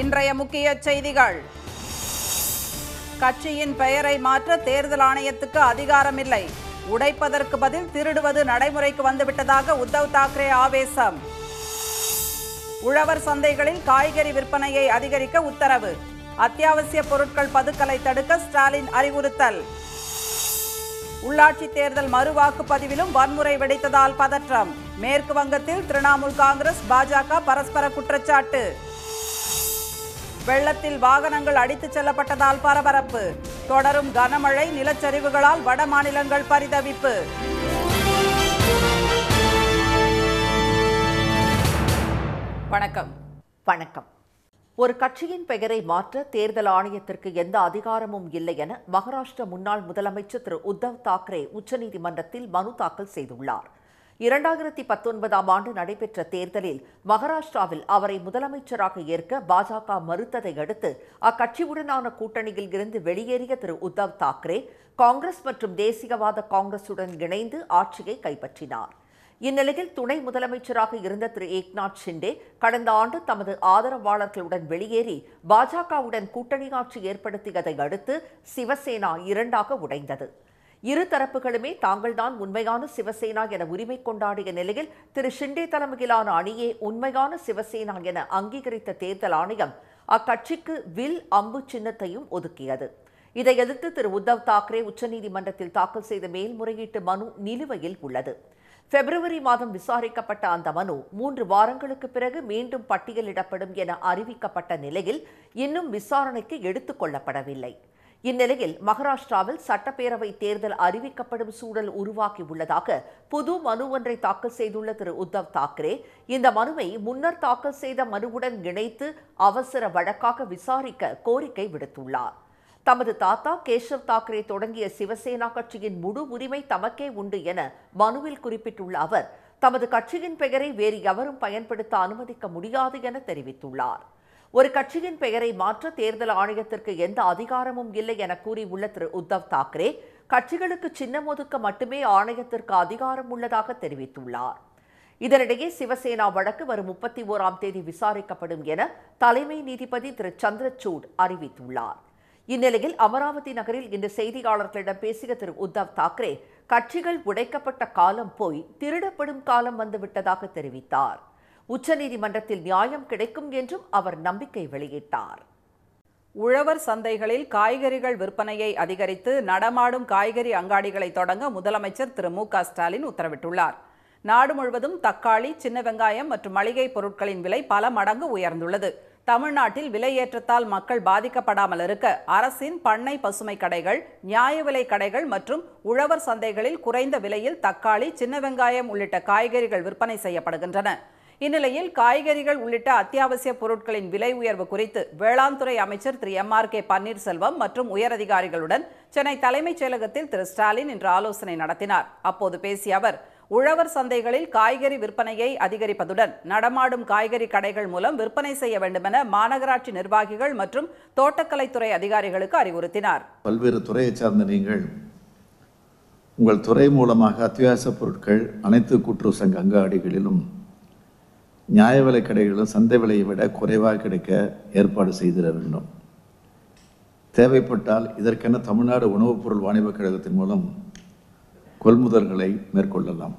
இன்றைய முக்கிய செய்திகள் கட்சியின் பெயரை மாற்ற தேர்தல் ஆணையத்துக்கு அதிகாரமில்லை உடைப்பதற்கு பதில் திருடுவது நடைமுறைக்கு வந்துவிட்டதாக உத்தவ் தாக்கரே ஆவேசம் உழவர் சந்தைகளில் காய்கறி விற்பனையை அதிகரிக்க உத்தரவு அத்தியாவசிய பொருட்கள் பதுக்கலை தடுக்க ஸ்டாலின் அறிவுறுத்தல் உள்ளாட்சி தேர்தல் மறு வாக்குப்பதிவிலும் வன்முறை வெடித்ததால் பதற்றம் மேற்கு வங்கத்தில் திரிணாமுல் காங்கிரஸ் பாஜக பரஸ்பர குற்றச்சாட்டு வெள்ளத்தில் வாகனங்கள் அடித்துச் செல்லப்பட்டதால் பரபரப்பு தொடரும் கனமழை நிலச்சரிவுகளால் வட மாநிலங்கள் பரிதவிப்பு வணக்கம் வணக்கம் ஒரு கட்சியின் பெயரை மாற்ற தேர்தல் ஆணையத்திற்கு எந்த அதிகாரமும் இல்லை என மகாராஷ்டிர முன்னாள் முதலமைச்சர் திரு உத்தவ் தாக்கரே உச்சநீதிமன்றத்தில் மனு தாக்கல் செய்துள்ளார் இரண்டாயிரத்தி பத்தொன்பதாம் ஆண்டு நடைபெற்ற தேர்தலில் மகாராஷ்டிராவில் அவரை முதலமைச்சராக ஏற்க பாஜக மறுத்ததை அடுத்து அக்கட்சியுடனான கூட்டணியில் இருந்து வெளியேறிய திரு உத்தவ் தாக்கரே காங்கிரஸ் மற்றும் தேசியவாத காங்கிரசுடன் இணைந்து ஆட்சியை கைப்பற்றினார் இந்நிலையில் துணை முதலமைச்சராக இருந்த திரு ஏக்நாத் ஷிண்டே கடந்த ஆண்டு தமது ஆதரவாளர்களுடன் வெளியேறி பாஜகவுடன் கூட்டணி ஆட்சி ஏற்படுத்தியதை அடுத்து சிவசேனா இரண்டாக உடைந்தது இரு தரப்புகளுமே தாங்கள்தான் உண்மையான சிவசேனா என உரிமை கொண்டாடிய நிலையில் திரு ஷிண்டே தலைமையிலான அணியே உண்மையான சிவசேனா என அங்கீகரித்த தேர்தல் ஆணையம் அக்கட்சிக்கு வில் அம்பு சின்னத்தையும் ஒதுக்கியது இதை எதிர்த்து திரு உத்தவ் தாக்கரே உச்சநீதிமன்றத்தில் தாக்கல் செய்த மேல்முறையீட்டு மனு நிலுவையில் உள்ளது பிப்ரவரி மாதம் விசாரிக்கப்பட்ட அந்த மனு மூன்று வாரங்களுக்கு பிறகு மீண்டும் பட்டியலிடப்படும் என அறிவிக்கப்பட்ட நிலையில் இன்னும் விசாரணைக்கு எடுத்துக் கொள்ளப்படவில்லை இந்நிலையில் மகாராஷ்டிராவில் சட்டப்பேரவை தேர்தல் அறிவிக்கப்படும் சூழல் உருவாகி உள்ளதாக புது மனு ஒன்றை தாக்கல் செய்துள்ள திரு உத்தவ் தாக்கரே இந்த மனுவை முன்னர் தாக்கல் செய்த மனுவுடன் இணைத்து அவசர வழக்காக விசாரிக்க கோரிக்கை விடுத்துள்ளார் தமது தாத்தா கேஷவ் தாக்கரே தொடங்கிய சிவசேனா கட்சியின் முழு உரிமை தமக்கே உண்டு என மனுவில் குறிப்பிட்டுள்ள அவர் தமது கட்சியின் பெயரை வேறு எவரும் பயன்படுத்த அனுமதிக்க முடியாது என தெரிவித்துள்ளார் ஒரு கட்சியின் பெயரை மாற்ற தேர்தல் ஆணையத்திற்கு எந்த அதிகாரமும் இல்லை என கூறியுள்ள திரு உத்தவ் தாக்கரே கட்சிகளுக்கு சின்னம் ஒதுக்க மட்டுமே ஆணையத்திற்கு அதிகாரம் உள்ளதாக தெரிவித்துள்ளார் இதனிடையே சிவசேனா வழக்கு வரும் முப்பத்தி ஓராம் தேதி விசாரிக்கப்படும் என தலைமை நீதிபதி திரு சந்திரசூட் அறிவித்துள்ளார் இந்நிலையில் அமராவதி நகரில் இன்று செய்தியாளர்களிடம் பேசிய திரு உத்தவ் தாக்கரே கட்சிகள் உடைக்கப்பட்ட காலம் போய் திருடப்படும் காலம் வந்துவிட்டதாக தெரிவித்தார் உச்சநீதிமன்றத்தில் நியாயம் கிடைக்கும் என்றும் அவர் நம்பிக்கை வெளியிட்டார் உழவர் சந்தைகளில் காய்கறிகள் விற்பனையை அதிகரித்து நடமாடும் காய்கறி அங்காடிகளை தொடங்க முதலமைச்சர் திரு மு க ஸ்டாலின் உத்தரவிட்டுள்ளார் நாடு முழுவதும் தக்காளி சின்ன வெங்காயம் மற்றும் மளிகை பொருட்களின் விலை பல மடங்கு உயர்ந்துள்ளது தமிழ்நாட்டில் விலையேற்றத்தால் மக்கள் பாதிக்கப்படாமல் இருக்க அரசின் பண்ணை பசுமை கடைகள் நியாய விலை கடைகள் மற்றும் உழவர் சந்தைகளில் குறைந்த விலையில் தக்காளி சின்ன வெங்காயம் உள்ளிட்ட காய்கறிகள் விற்பனை செய்யப்படுகின்றன இந்நிலையில் காய்கறிகள் உள்ளிட்ட அத்தியாவசிய பொருட்களின் விலை உயர்வு குறித்து வேளாண் துறை அமைச்சர் திரு எம் ஆர் கே பன்னீர்செல்வம் மற்றும் உயரதிகாரிகளுடன் சென்னை தலைமைச் செயலகத்தில் திரு ஸ்டாலின் இன்று ஆலோசனை நடத்தினார் அப்போது பேசிய அவர் உழவர் சந்தைகளில் காய்கறி விற்பனையை அதிகரிப்பதுடன் நடமாடும் காய்கறி கடைகள் மூலம் விற்பனை செய்ய வேண்டுமென மாநகராட்சி நிர்வாகிகள் மற்றும் தோட்டக்கலைத்துறை அதிகாரிகளுக்கு அறிவுறுத்தினார் பல்வேறு துறையைச் சார்ந்த நீங்கள் உங்கள் துறை மூலமாக அத்தியாவசிய பொருட்கள் அனைத்து கூட்டுறவு சங்க அங்காடிகளிலும் நியாய விலை கடைகளிலும் சந்தை விலையை விட குறைவாக கிடைக்க ஏற்பாடு செய்திட வேண்டும் தேவைப்பட்டால் இதற்கென தமிழ்நாடு உணவுப் பொருள் வாணிபக் கழகத்தின் மூலம் கொள்முதல்களை மேற்கொள்ளலாம்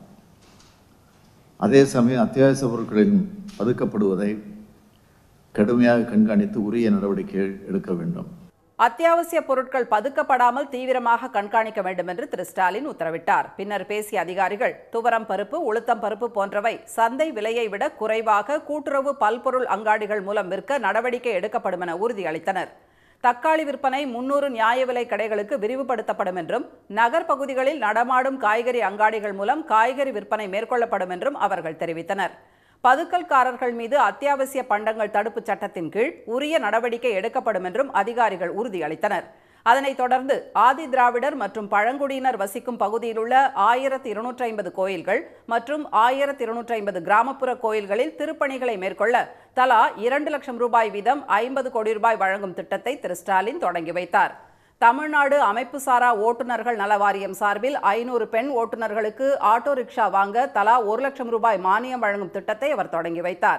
அதே சமயம் அத்தியாவசிய பொருட்களின் பதுக்கப்படுவதை கடுமையாக கண்காணித்து உரிய நடவடிக்கை எடுக்க வேண்டும் அத்தியாவசிய பொருட்கள் பதுக்கப்படாமல் தீவிரமாக கண்காணிக்க வேண்டும் என்று திரு ஸ்டாலின் உத்தரவிட்டார் பின்னர் பேசிய அதிகாரிகள் துவரம் பருப்பு உளுத்தம் பருப்பு போன்றவை சந்தை விலையை விட குறைவாக கூட்டுறவு பல்பொருள் அங்காடிகள் மூலம் விற்க நடவடிக்கை எடுக்கப்படும் என உறுதியளித்தனர் தக்காளி விற்பனை முன்னூறு நியாய விலை கடைகளுக்கு விரிவுபடுத்தப்படும் என்றும் நகர் பகுதிகளில் நடமாடும் காய்கறி அங்காடிகள் மூலம் காய்கறி விற்பனை மேற்கொள்ளப்படும் என்றும் அவர்கள் தெரிவித்தனர் பதுக்கல்காரர்கள் மீது அத்தியாவசிய பண்டங்கள் தடுப்புச் சட்டத்தின் கீழ் உரிய நடவடிக்கை எடுக்கப்படும் என்றும் அதிகாரிகள் உறுதியளித்தனர் அதனைத் தொடர்ந்து ஆதி திராவிடர் மற்றும் பழங்குடியினர் வசிக்கும் பகுதியில் உள்ள ஆயிரத்தி இருநூற்றி ஐம்பது கோயில்கள் மற்றும் ஆயிரத்தி இருநூற்றி ஐம்பது கிராமப்புற கோயில்களில் திருப்பணிகளை மேற்கொள்ள தலா இரண்டு லட்சம் ரூபாய் வீதம் ஐம்பது கோடி ரூபாய் வழங்கும் திட்டத்தை திரு ஸ்டாலின் தொடங்கி வைத்தார் தமிழ்நாடு அமைப்புசாரா ஓட்டுநர்கள் நல வாரியம் சார்பில் ஐநூறு பெண் ஓட்டுநர்களுக்கு ஆட்டோ ரிக்ஷா வாங்க தலா ஒரு லட்சம் ரூபாய் மானியம் வழங்கும் திட்டத்தை அவர் தொடங்கி வைத்தார்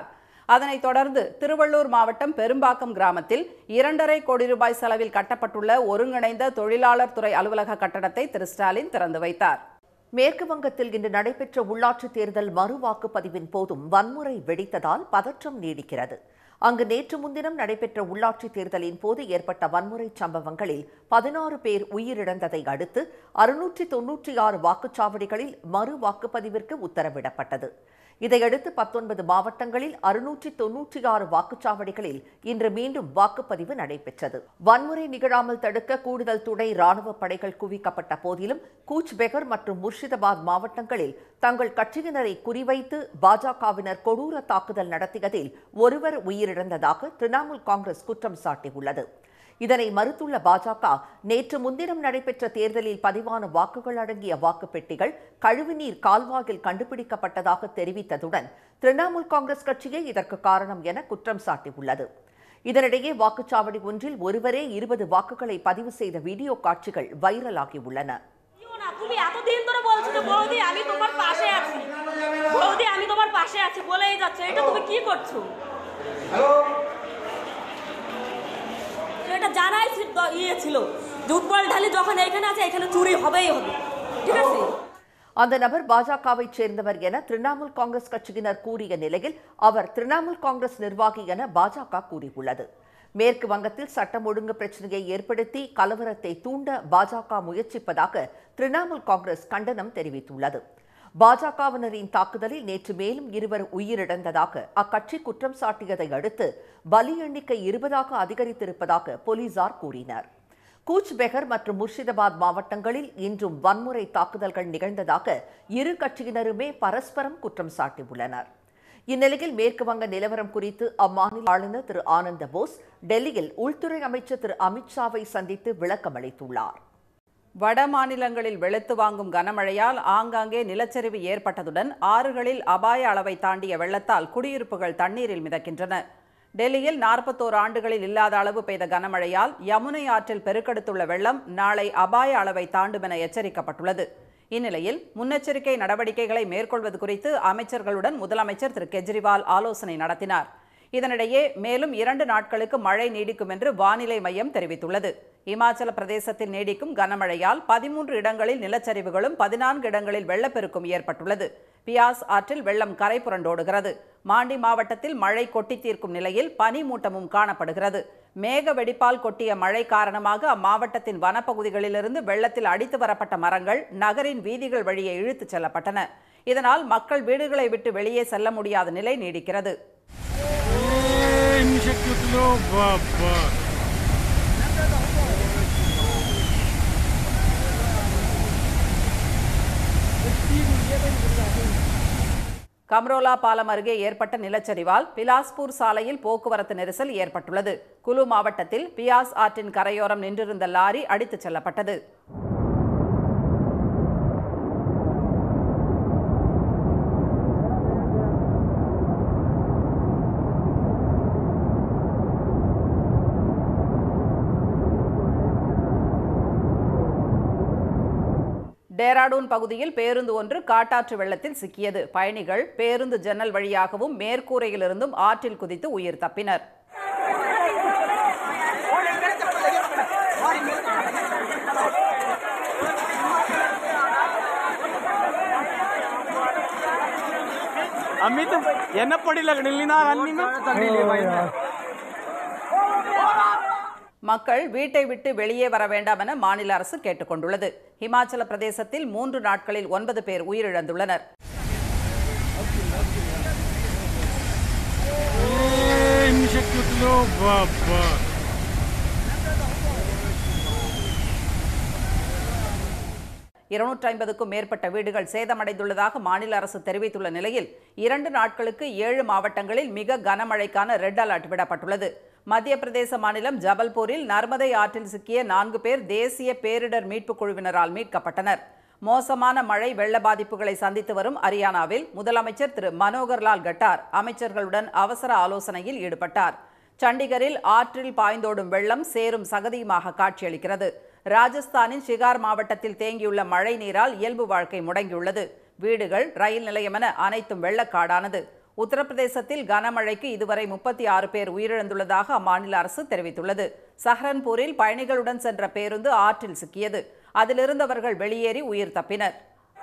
அதனைத் தொடர்ந்து திருவள்ளூர் மாவட்டம் பெரும்பாக்கம் கிராமத்தில் இரண்டரை கோடி ரூபாய் செலவில் கட்டப்பட்டுள்ள ஒருங்கிணைந்த தொழிலாளர் துறை அலுவலக கட்டடத்தை திரு ஸ்டாலின் திறந்து வைத்தார் மேற்கு வங்கத்தில் இன்று நடைபெற்ற உள்ளாட்சித் தேர்தல் மறு வாக்குப்பதிவின் போதும் வன்முறை வெடித்ததால் பதற்றம் நீடிக்கிறது அங்கு நேற்று முன்தினம் நடைபெற்ற உள்ளாட்சித் தேர்தலின் போது ஏற்பட்ட வன்முறை சம்பவங்களில் பதினாறு பேர் உயிரிழந்ததை அடுத்து அறுநூற்றி தொன்னூற்றி ஆறு வாக்குச்சாவடிகளில் மறு வாக்குப்பதிவிற்கு உத்தரவிடப்பட்டது இதையடுத்து பத்தொன்பது மாவட்டங்களில் அறுநூற்றி தொன்னூற்றி ஆறு வாக்குச்சாவடிகளில் இன்று மீண்டும் வாக்குப்பதிவு நடைபெற்றது வன்முறை நிகழாமல் தடுக்க கூடுதல் துணை ராணுவ படைகள் குவிக்கப்பட்ட போதிலும் கூச் பெகர் மற்றும் முர்ஷிதாபாத் மாவட்டங்களில் தங்கள் கட்சியினரை குறிவைத்து பாஜகவினர் கொடூர தாக்குதல் நடத்தியதில் ஒருவர் உயிரிழந்ததாக திரிணாமுல் காங்கிரஸ் குற்றம் சாட்டியுள்ளது இதனை மறுத்துள்ள பாஜக நேற்று முன்தினம் நடைபெற்ற தேர்தலில் பதிவான வாக்குகள் அடங்கிய வாக்குப்பெட்டிகள் கழிவுநீர் கால்வாயில் கண்டுபிடிக்கப்பட்டதாக தெரிவித்ததுடன் திரிணாமுல் காங்கிரஸ் கட்சியே இதற்கு காரணம் என குற்றம் சாட்டியுள்ளது இதனிடையே வாக்குச்சாவடி ஒன்றில் ஒருவரே இருபது வாக்குகளை பதிவு செய்த வீடியோ காட்சிகள் வைரலாகியுள்ளன দিও না তুমি এতদিন ধরে বলছো যে বৌদি আমি তোমার পাশে আছি বৌদি আমি তোমার পাশে আছি বলেই যাচ্ছে এটা তুমি কি করছো তো এটা জানাই ছিল- দ- ইয়ে ছিল যে উৎপল ঢালি যখন এইখানে আছে এখানে চুরি হবেই হবে ঠিক আছে அந்த நபர் பாஜகவைச் சேர்ந்தவர் என திரிணாமுல் காங்கிரஸ் கட்சியினர் கூறிய நிலையில் அவர் திரிணாமுல் காங்கிரஸ் நிர்வாகி என பாஜக கூறியுள்ளது மேற்கு வங்கத்தில் சட்டம் ஒழுங்கு பிரச்சனையை ஏற்படுத்தி கலவரத்தை தூண்ட பாஜக முயற்சிப்பதாக திரிணாமுல் காங்கிரஸ் கண்டனம் தெரிவித்துள்ளது பாஜகவினரின் தாக்குதலில் நேற்று மேலும் இருவர் உயிரிழந்ததாக அக்கட்சி குற்றம் சாட்டியதை அடுத்து பலி எண்ணிக்கை இருபதாக அதிகரித்திருப்பதாக போலீசார் கூறினர் கூச் பெகர் மற்றும் முர்ஷிதாபாத் மாவட்டங்களில் இன்றும் வன்முறை தாக்குதல்கள் நிகழ்ந்ததாக இரு கட்சியினருமே பரஸ்பரம் குற்றம் சாட்டியுள்ளனர் இந்நிலையில் மேற்கு வங்க நிலவரம் குறித்து அம்மாநில ஆளுநர் திரு ஆனந்த போஸ் டெல்லியில் உள்துறை அமைச்சர் திரு அமித்ஷாவை சந்தித்து விளக்கம் அளித்துள்ளார் வட மாநிலங்களில் வெளுத்து வாங்கும் கனமழையால் ஆங்காங்கே நிலச்சரிவு ஏற்பட்டதுடன் ஆறுகளில் அபாய அளவை தாண்டிய வெள்ளத்தால் குடியிருப்புகள் தண்ணீரில் மிதக்கின்றன டெல்லியில் நாற்பத்தோரு ஆண்டுகளில் இல்லாத அளவு பெய்த கனமழையால் யமுனை ஆற்றில் பெருக்கெடுத்துள்ள வெள்ளம் நாளை அபாய அளவை தாண்டும் என எச்சரிக்கப்பட்டுள்ளது இந்நிலையில் முன்னெச்சரிக்கை நடவடிக்கைகளை மேற்கொள்வது குறித்து அமைச்சர்களுடன் முதலமைச்சர் திரு கெஜ்ரிவால் ஆலோசனை நடத்தினார் இதனிடையே மேலும் இரண்டு நாட்களுக்கு மழை நீடிக்கும் என்று வானிலை மையம் தெரிவித்துள்ளது இமாச்சல பிரதேசத்தில் நீடிக்கும் கனமழையால் பதிமூன்று இடங்களில் நிலச்சரிவுகளும் பதினான்கு இடங்களில் வெள்ளப்பெருக்கும் ஏற்பட்டுள்ளது பியாஸ் ஆற்றில் வெள்ளம் கரை புரண்டோடுகிறது மாண்டி மாவட்டத்தில் மழை கொட்டி தீர்க்கும் நிலையில் பனி மூட்டமும் காணப்படுகிறது மேக வெடிப்பால் கொட்டிய மழை காரணமாக அம்மாவட்டத்தின் வனப்பகுதிகளிலிருந்து வெள்ளத்தில் அடித்து வரப்பட்ட மரங்கள் நகரின் வீதிகள் வழியே இழுத்துச் செல்லப்பட்டன இதனால் மக்கள் வீடுகளை விட்டு வெளியே செல்ல முடியாத நிலை நீடிக்கிறது Ej, mi się kutlo, baba. கம்ரோலா பாலம் அருகே ஏற்பட்ட நிலச்சரிவால் பிலாஸ்பூர் சாலையில் போக்குவரத்து நெரிசல் ஏற்பட்டுள்ளது குலு மாவட்டத்தில் பியாஸ் ஆற்றின் கரையோரம் நின்றிருந்த லாரி அடித்துச் செல்லப்பட்டது டேராடூன் பகுதியில் பேருந்து ஒன்று காட்டாற்று வெள்ளத்தில் சிக்கியது பயணிகள் பேருந்து ஜன்னல் வழியாகவும் மேற்கூரையிலிருந்தும் ஆற்றில் குதித்து உயிர் தப்பினர் अमित यांना पडी लागली ना हल्ली ना மக்கள் வீட்டை விட்டு வெளியே வர வேண்டாம் என மாநில அரசு கேட்டுக்கொண்டுள்ளது இமாச்சல பிரதேசத்தில் மூன்று நாட்களில் ஒன்பது பேர் உயிரிழந்துள்ளனர் Ej, mi się kutlo, baba. இருநூற்றி ஐம்பதுக்கும் மேற்பட்ட வீடுகள் சேதமடைந்துள்ளதாக மாநில அரசு தெரிவித்துள்ள நிலையில் இரண்டு நாட்களுக்கு ஏழு மாவட்டங்களில் மிக கனமழைக்கான ரெட் அலர்ட் விடப்பட்டுள்ளது மத்திய பிரதேச மாநிலம் ஜபல்பூரில் நர்மதை ஆற்றில் சிக்கிய நான்கு பேர் தேசிய பேரிடர் மீட்புக் குழுவினரால் மீட்கப்பட்டனர் மோசமான மழை வெள்ள பாதிப்புகளை சந்தித்து வரும் அரியானாவில் முதலமைச்சர் திரு மனோகர்லால் கட்டார் அமைச்சர்களுடன் அவசர ஆலோசனையில் ஈடுபட்டார் சண்டிகரில் ஆற்றில் பாய்ந்தோடும் வெள்ளம் சேரும் சகதியுமாக காட்சியளிக்கிறது ராஜஸ்தானின் ஷிகார் மாவட்டத்தில் தேங்கியுள்ள மழை நீரால் இயல்பு வாழ்க்கை முடங்கியுள்ளது வீடுகள் ரயில் நிலையம் என அனைத்தும் வெள்ளக்காடானது உத்தரப்பிரதேசத்தில் கனமழைக்கு இதுவரை முப்பத்தி ஆறு பேர் உயிரிழந்துள்ளதாக அம்மாநில அரசு தெரிவித்துள்ளது சஹரன்பூரில் பயணிகளுடன் சென்ற பேருந்து ஆற்றில் சிக்கியது அதிலிருந்தவர்கள் வெளியேறி உயிர் தப்பினர்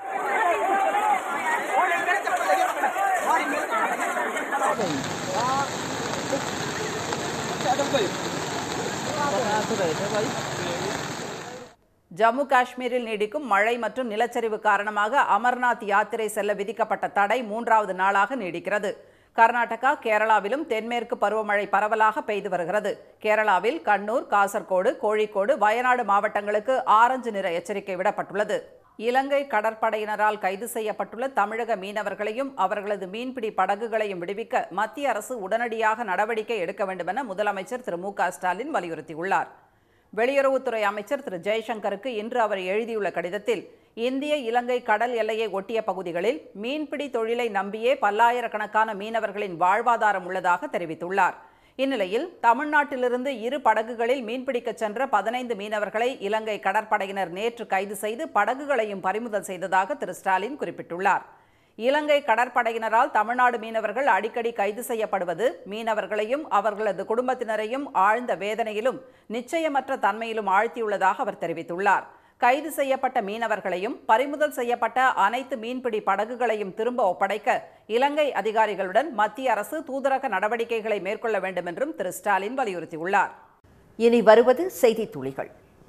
ஜம்மு காஷ்மீரில் நீடிக்கும் மழை மற்றும் நிலச்சரிவு காரணமாக அமர்நாத் யாத்திரை செல்ல விதிக்கப்பட்ட தடை மூன்றாவது நாளாக நீடிக்கிறது கர்நாடகா கேரளாவிலும் தென்மேற்கு பருவமழை பரவலாக பெய்து வருகிறது கேரளாவில் கண்ணூர் காசர்கோடு கோழிக்கோடு வயநாடு மாவட்டங்களுக்கு ஆரஞ்சு நிற எச்சரிக்கை விடப்பட்டுள்ளது இலங்கை கடற்படையினரால் கைது செய்யப்பட்டுள்ள தமிழக மீனவர்களையும் அவர்களது மீன்பிடி படகுகளையும் விடுவிக்க மத்திய அரசு உடனடியாக நடவடிக்கை எடுக்க வேண்டுமென முதலமைச்சர் திரு மு க ஸ்டாலின் வலியுறுத்தியுள்ளார் வெளியுறவுத்துறை அமைச்சர் திரு ஜெய்சங்கருக்கு இன்று அவர் எழுதியுள்ள கடிதத்தில் இந்திய இலங்கை கடல் எல்லையை ஒட்டிய பகுதிகளில் மீன்பிடி தொழிலை நம்பியே பல்லாயிரக்கணக்கான மீனவர்களின் வாழ்வாதாரம் உள்ளதாக தெரிவித்துள்ளார் இந்நிலையில் தமிழ்நாட்டிலிருந்து இரு படகுகளில் மீன்பிடிக்கச் சென்ற பதினைந்து மீனவர்களை இலங்கை கடற்படையினர் நேற்று கைது செய்து படகுகளையும் பறிமுதல் செய்ததாக திரு ஸ்டாலின் குறிப்பிட்டுள்ளார் இலங்கை கடற்படையினரால் தமிழ்நாடு மீனவர்கள் அடிக்கடி கைது செய்யப்படுவது மீனவர்களையும் அவர்களது குடும்பத்தினரையும் ஆழ்ந்த வேதனையிலும் நிச்சயமற்ற தன்மையிலும் ஆழ்த்தியுள்ளதாக அவர் தெரிவித்துள்ளார் கைது செய்யப்பட்ட மீனவர்களையும் பறிமுதல் செய்யப்பட்ட அனைத்து மீன்பிடி படகுகளையும் திரும்ப ஒப்படைக்க இலங்கை அதிகாரிகளுடன் மத்திய அரசு தூதரக நடவடிக்கைகளை மேற்கொள்ள வேண்டும் என்றும் திரு ஸ்டாலின் வலியுறுத்தியுள்ளார் இனி வருவது செய்தி துளிகள்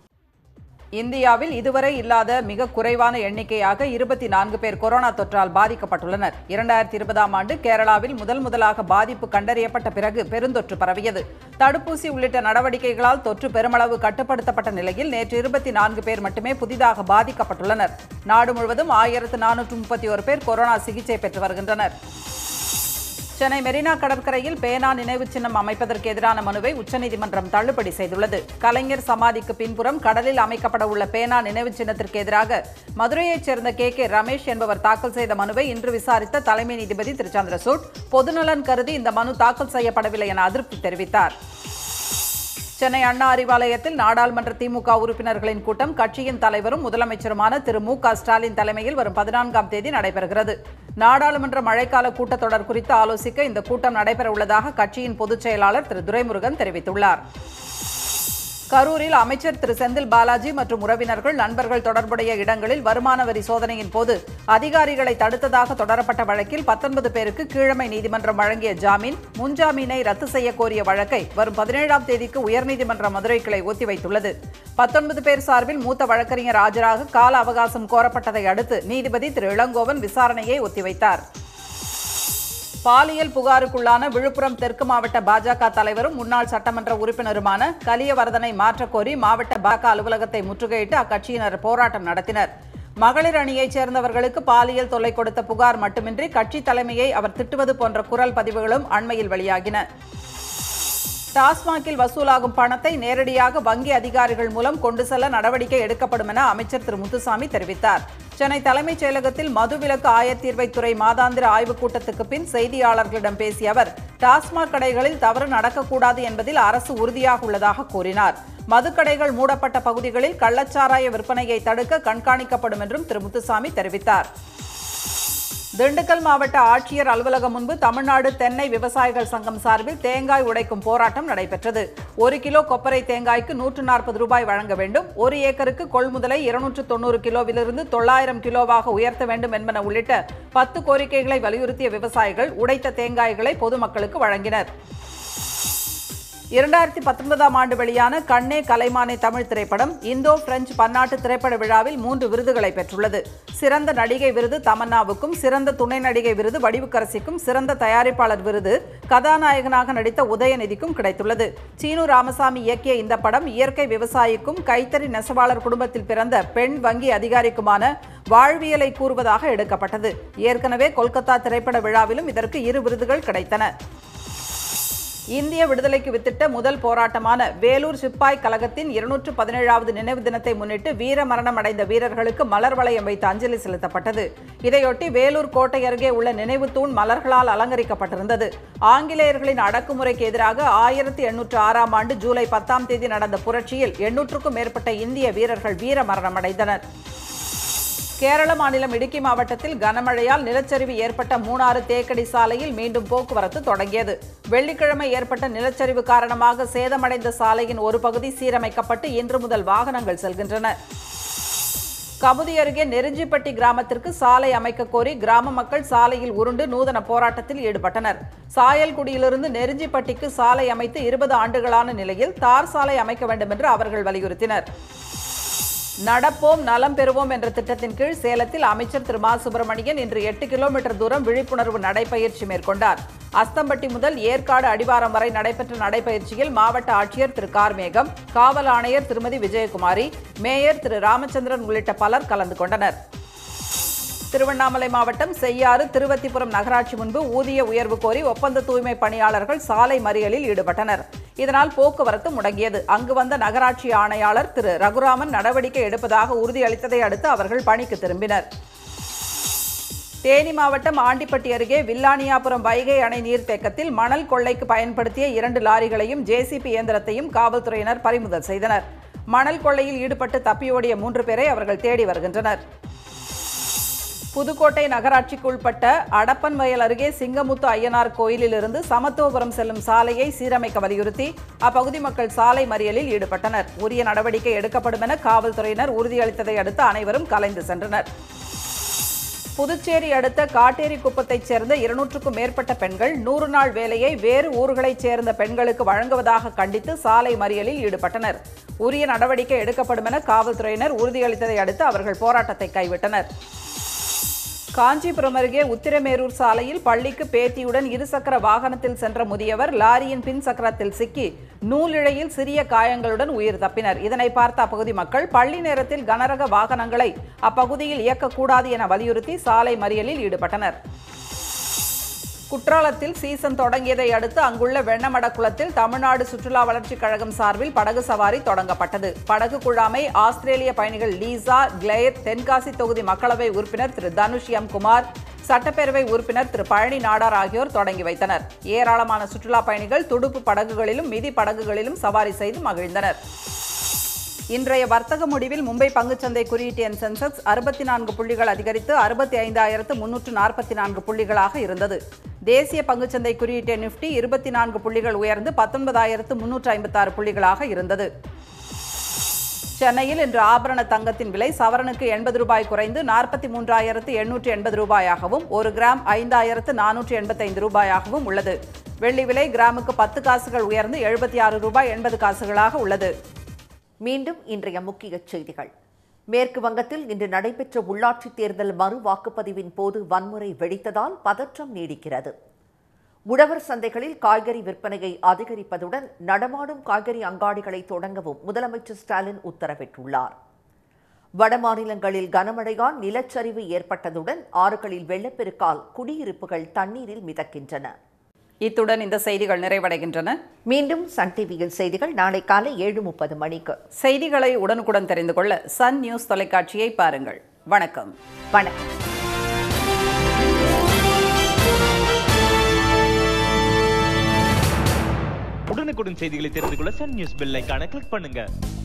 இந்தியாவில் இதுவரை இல்லாத மிக குறைவான எண்ணிக்கையாக இருபத்தி நான்கு பேர் கொரோனா தொற்றால் பாதிக்கப்பட்டுள்ளனர் இரண்டாயிரத்தி இருபதாம் ஆண்டு கேரளாவில் முதல் முதலாக பாதிப்பு கண்டறியப்பட்ட பிறகு பெருந்தொற்று பரவியது தடுப்பூசி உள்ளிட்ட நடவடிக்கைகளால் தொற்று பெருமளவு கட்டுப்படுத்தப்பட்ட நிலையில் நேற்று இருபத்தி நான்கு பேர் மட்டுமே புதிதாக பாதிக்கப்பட்டுள்ளனர் நாடு முழுவதும் ஆயிரத்து நானூற்று முப்பத்தி ஒரு பேர் கொரோனா சிகிச்சை பெற்று வருகின்றனர் சென்னை மெரினா கடற்கரையில் பேனா நினைவு சின்னம் அமைப்பதற்கு எதிரான மனுவை உச்சநீதிமன்றம் தள்ளுபடி செய்துள்ளது கலைஞர் சமாதிக்கு பின்புறம் கடலில் அமைக்கப்பட உள்ள பேனா நினைவு சின்னத்திற்கு எதிராக மதுரையைச் சேர்ந்த கே கே ரமேஷ் என்பவர் தாக்கல் செய்த மனுவை இன்று விசாரித்த தலைமை நீதிபதி திரு சந்திரசூட் பொதுநலன் கருதி இந்த மனு தாக்கல் செய்யப்படவில்லை என அதிருப்தி தெரிவித்தார் சென்னை அண்ணா அறிவாலயத்தில் நாடாளுமன்ற திமுக உறுப்பினர்களின் கூட்டம் கட்சியின் தலைவரும் முதலமைச்சருமான திரு மு க ஸ்டாலின் தலைமையில் வரும் பதினான்காம் தேதி நடைபெறுகிறது நாடாளுமன்ற மழைக்கால கூட்டத்தொடர் குறித்து ஆலோசிக்க இந்த கூட்டம் நடைபெற உள்ளதாக கட்சியின் பொதுச் செயலாளர் திரு துரைமுருகன் தெரிவித்துள்ளார் கரூரில் அமைச்சர் திரு செந்தில் பாலாஜி மற்றும் உறவினர்கள் நண்பர்கள் தொடர்புடைய இடங்களில் வருமான வரி சோதனையின் போது அதிகாரிகளை தடுத்ததாக தொடரப்பட்ட வழக்கில் பத்தொன்பது பேருக்கு கீழமை நீதிமன்றம் வழங்கிய ஜாமீன் முன்ஜாமீனை ரத்து செய்ய கோரிய வழக்கை வரும் பதினேழாம் தேதிக்கு உயர்நீதிமன்ற மதுரை கிளை ஒத்திவைத்துள்ளது பத்தொன்பது பேர் சார்பில் மூத்த வழக்கறிஞர் ஆஜராக கால அவகாசம் கோரப்பட்டதை அடுத்து நீதிபதி திரு இளங்கோவன் விசாரணையை ஒத்திவைத்தார் பாலியல் புகாருக்குள்ளான விழுப்புரம் தெற்கு மாவட்ட பாஜக தலைவரும் முன்னாள் சட்டமன்ற உறுப்பினருமான கலியவர்தனை மாற்றக்கோரி மாவட்ட பாஜக அலுவலகத்தை முற்றுகையிட்டு அக்கட்சியினர் போராட்டம் நடத்தினர் மகளிர் அணியைச் சேர்ந்தவர்களுக்கு பாலியல் தொல்லை கொடுத்த புகார் மட்டுமின்றி கட்சி தலைமையை அவர் திட்டுவது போன்ற குரல் பதிவுகளும் அண்மையில் வெளியாகின டாஸ்மாகில் வசூலாகும் பணத்தை நேரடியாக வங்கி அதிகாரிகள் மூலம் கொண்டு செல்ல நடவடிக்கை எடுக்கப்படும் என அமைச்சர் திரு முத்துசாமி தெரிவித்தார் சென்னை தலைமைச் செயலகத்தில் மதுவிலக்கு ஆயத்தீர்வைத்துறை மாதாந்திர ஆய்வுக் கூட்டத்துக்கு பின் செய்தியாளர்களிடம் பேசிய அவர் டாஸ்மாக் கடைகளில் தவறு நடக்கக்கூடாது என்பதில் அரசு உறுதியாக உள்ளதாக கூறினார் மதுக்கடைகள் மூடப்பட்ட பகுதிகளில் கள்ளச்சாராய விற்பனையை தடுக்க கண்காணிக்கப்படும் என்றும் திரு முத்துசாமி தெரிவித்தார் திண்டுக்கல் மாவட்ட ஆட்சியர் அலுவலகம் முன்பு தமிழ்நாடு தென்னை விவசாயிகள் சங்கம் சார்பில் தேங்காய் உடைக்கும் போராட்டம் நடைபெற்றது ஒரு கிலோ கொப்பரை தேங்காய்க்கு நூற்று நாற்பது ரூபாய் வழங்க வேண்டும் ஒரு ஏக்கருக்கு கொள்முதலை இருநூற்று தொண்ணூறு கிலோவிலிருந்து தொள்ளாயிரம் கிலோவாக உயர்த்த வேண்டும் என்பன உள்ளிட்ட பத்து கோரிக்கைகளை வலியுறுத்திய விவசாயிகள் உடைத்த தேங்காய்களை பொதுமக்களுக்கு வழங்கினர் இரண்டாயிரத்தி பத்தொன்பதாம் ஆண்டு வெளியான கண்ணே கலைமானே தமிழ் திரைப்படம் இந்தோ பிரெஞ்சு பன்னாட்டு திரைப்பட விழாவில் மூன்று விருதுகளை பெற்றுள்ளது சிறந்த நடிகை விருது தமன்னாவுக்கும் சிறந்த துணை நடிகை விருது வடிவுக்கரசிக்கும் சிறந்த தயாரிப்பாளர் விருது கதாநாயகனாக நடித்த உதயநிதிக்கும் கிடைத்துள்ளது சீனு ராமசாமி இயக்கிய இந்த படம் இயற்கை விவசாயிக்கும் கைத்தறி நெசவாளர் குடும்பத்தில் பிறந்த பெண் வங்கி அதிகாரிக்குமான வாழ்வியலை கூறுவதாக எடுக்கப்பட்டது ஏற்கனவே கொல்கத்தா திரைப்பட விழாவிலும் இதற்கு இரு விருதுகள் கிடைத்தன இந்திய விடுதலைக்கு வித்திட்ட முதல் போராட்டமான வேலூர் சிப்பாய் கழகத்தின் இருநூற்று பதினேழாவது நினைவு தினத்தை முன்னிட்டு வீர மரணம் அடைந்த வீரர்களுக்கு மலர் வளையம் வைத்து அஞ்சலி செலுத்தப்பட்டது இதையொட்டி வேலூர் கோட்டை அருகே உள்ள நினைவு தூண் மலர்களால் அலங்கரிக்கப்பட்டிருந்தது ஆங்கிலேயர்களின் அடக்குமுறைக்கு எதிராக ஆயிரத்தி எண்ணூற்று ஆறாம் ஆண்டு ஜூலை பத்தாம் தேதி நடந்த புரட்சியில் எண்ணூற்றுக்கும் மேற்பட்ட இந்திய வீரர்கள் வீர மரணம் அடைந்தனர் கேரள மாநிலம் இடுக்கி மாவட்டத்தில் கனமழையால் நிலச்சரிவு ஏற்பட்ட மூணாறு தேக்கடி சாலையில் மீண்டும் போக்குவரத்து தொடங்கியது வெள்ளிக்கிழமை ஏற்பட்ட நிலச்சரிவு காரணமாக சேதமடைந்த சாலையின் ஒரு பகுதி சீரமைக்கப்பட்டு இன்று முதல் வாகனங்கள் செல்கின்றன கமுதி அருகே நெருஞ்சிப்பட்டி கிராமத்திற்கு சாலை அமைக்க கோரி கிராம மக்கள் சாலையில் உருண்டு நூதன போராட்டத்தில் ஈடுபட்டனர் சாயல்குடியிலிருந்து நெருஞ்சிப்பட்டிக்கு சாலை அமைத்து இருபது ஆண்டுகளான நிலையில் தார் சாலை அமைக்க வேண்டும் என்று அவர்கள் வலியுறுத்தினர் நடப்போம் நலம் பெறுவோம் என்ற திட்டத்தின் கீழ் சேலத்தில் அமைச்சர் திரு மா சுப்பிரமணியன் இன்று எட்டு கிலோமீட்டர் தூரம் விழிப்புணர்வு நடைபயிற்சி மேற்கொண்டார் அஸ்தம்பட்டி முதல் ஏற்காடு அடிவாரம் வரை நடைபெற்ற நடைபயிற்சியில் மாவட்ட ஆட்சியர் திரு கார்மேகம் காவல் ஆணையர் திருமதி விஜயகுமாரி மேயர் திரு ராமச்சந்திரன் உள்ளிட்ட பலர் கலந்து கொண்டனர் திருவண்ணாமலை மாவட்டம் செய்யாறு திருவத்திபுரம் நகராட்சி முன்பு ஊதிய உயர்வு கோரி ஒப்பந்த தூய்மை பணியாளர்கள் சாலை மறியலில் ஈடுபட்டனர் இதனால் போக்குவரத்து முடங்கியது அங்கு வந்த நகராட்சி ஆணையாளர் திரு ரகுராமன் நடவடிக்கை எடுப்பதாக உறுதியளித்ததை அடுத்து அவர்கள் பணிக்கு திரும்பினர் தேனி மாவட்டம் ஆண்டிப்பட்டி அருகே வில்லானியாபுரம் வைகை அணை நீர்த்தேக்கத்தில் மணல் கொள்ளைக்கு பயன்படுத்திய இரண்டு லாரிகளையும் ஜேசிபி இயந்திரத்தையும் காவல்துறையினர் பறிமுதல் செய்தனர் மணல் கொள்ளையில் ஈடுபட்டு தப்பியோடிய மூன்று பேரை அவர்கள் தேடி வருகின்றனர் புதுக்கோட்டை நகராட்சிக்கு உட்பட்ட அடப்பன் வயல் அருகே சிங்கமுத்து ஐயனார் கோயிலிலிருந்து சமத்துவபுரம் செல்லும் சாலையை சீரமைக்க வலியுறுத்தி அப்பகுதி மக்கள் சாலை மறியலில் ஈடுபட்டனர் உரிய நடவடிக்கை எடுக்கப்படும் என காவல்துறையினர் உறுதியளித்ததை அடுத்து அனைவரும் கலைந்து சென்றனர் புதுச்சேரி அடுத்த காட்டேரி குப்பத்தைச் சேர்ந்த இருநூற்றுக்கும் மேற்பட்ட பெண்கள் நூறு நாள் வேலையை வேறு ஊர்களைச் சேர்ந்த பெண்களுக்கு வழங்குவதாக கண்டித்து சாலை மறியலில் ஈடுபட்டனர் உரிய நடவடிக்கை எடுக்கப்படும் என காவல்துறையினர் உறுதியளித்ததை அடுத்து அவர்கள் போராட்டத்தை கைவிட்டனர் காஞ்சிபுரம் அருகே உத்திரமேரூர் சாலையில் பள்ளிக்கு பேத்தியுடன் இருசக்கர வாகனத்தில் சென்ற முதியவர் லாரியின் பின் சக்கரத்தில் சிக்கி நூலிழையில் சிறிய காயங்களுடன் உயிர் தப்பினர் இதனை பார்த்த அப்பகுதி மக்கள் பள்ளி நேரத்தில் கனரக வாகனங்களை அப்பகுதியில் இயக்கக்கூடாது என வலியுறுத்தி சாலை மறியலில் ஈடுபட்டனர் குற்றாலத்தில் சீசன் தொடங்கியதை அடுத்து அங்குள்ள வெண்ணமட குளத்தில் தமிழ்நாடு சுற்றுலா வளர்ச்சிக் கழகம் சார்பில் படகு சவாரி தொடங்கப்பட்டது படகு குழாமை ஆஸ்திரேலிய பயணிகள் லீசா கிளேர் தென்காசி தொகுதி மக்களவை உறுப்பினர் திரு தனுஷ் எம் குமார் சட்டப்பேரவை உறுப்பினர் திரு பழனி நாடார் ஆகியோர் தொடங்கி வைத்தனர் ஏராளமான சுற்றுலா பயணிகள் துடுப்பு படகுகளிலும் மிதி படகுகளிலும் சவாரி செய்து மகிழ்ந்தனர் இன்றைய வர்த்தக முடிவில் மும்பை பங்குச்சந்தை குறியீட்டு எண் சென்செக்ஸ் அறுபத்தி நான்கு புள்ளிகள் அதிகரித்து அறுபத்தி ஐந்தாயிரத்து முன்னூற்று நாற்பத்தி நான்கு புள்ளிகளாக இருந்தது தேசிய பங்குச்சந்தை குறியீட்டு எண் நிஃப்டி இருபத்தி நான்கு புள்ளிகள் உயர்ந்து பத்தொன்பதாயிரத்து முன்னூற்று ஐம்பத்தாறு புள்ளிகளாக இருந்தது சென்னையில் இன்று ஆபரண தங்கத்தின் விலை சவரனுக்கு எண்பது ரூபாய் குறைந்து நாற்பத்தி மூன்றாயிரத்து எண்ணூற்று எண்பது ரூபாயாகவும் ஒரு கிராம் ஐந்தாயிரத்து நானூற்று எண்பத்தைந்து ரூபாயாகவும் உள்ளது வெள்ளி விலை கிராமுக்கு பத்து காசுகள் உயர்ந்து எழுபத்தி ஆறு ரூபாய் எண்பது காசுகளாக உள்ளது மீண்டும் இன்றைய முக்கிய செய்திகள் மேற்கு வங்கத்தில் இன்று நடைபெற்ற உள்ளாட்சித் தேர்தல் மறு வாக்குப்பதிவின் போது வன்முறை வெடித்ததால் பதற்றம் நீடிக்கிறது உழவர் சந்தைகளில் காய்கறி விற்பனையை அதிகரிப்பதுடன் நடமாடும் காய்கறி அங்காடிகளை தொடங்கவும் முதலமைச்சர் ஸ்டாலின் உத்தரவிட்டுள்ளார் வடமாநிலங்களில் கனமழையால் நிலச்சரிவு ஏற்பட்டதுடன் ஆறுகளில் வெள்ளப்பெருக்கால் குடியிருப்புகள் தண்ணீரில் மிதக்கின்றன இத்துடன் இந்த செய்திகள் நிறைவடைகின்றன மீண்டும் சன் டிவியில் செய்திகள் நாளை காலை ஏழு முப்பது மணிக்கு செய்திகளை உடனுக்குடன் தெரிந்து கொள்ள சன் நியூஸ் தொலைக்காட்சியை பாருங்கள் வணக்கம் வணக்கம் உடனுக்குடன் செய்திகளை தெரிந்து கொள்ள சன் நியூஸ் பெல் ஐகானை கிளிக் பண்ணுங்க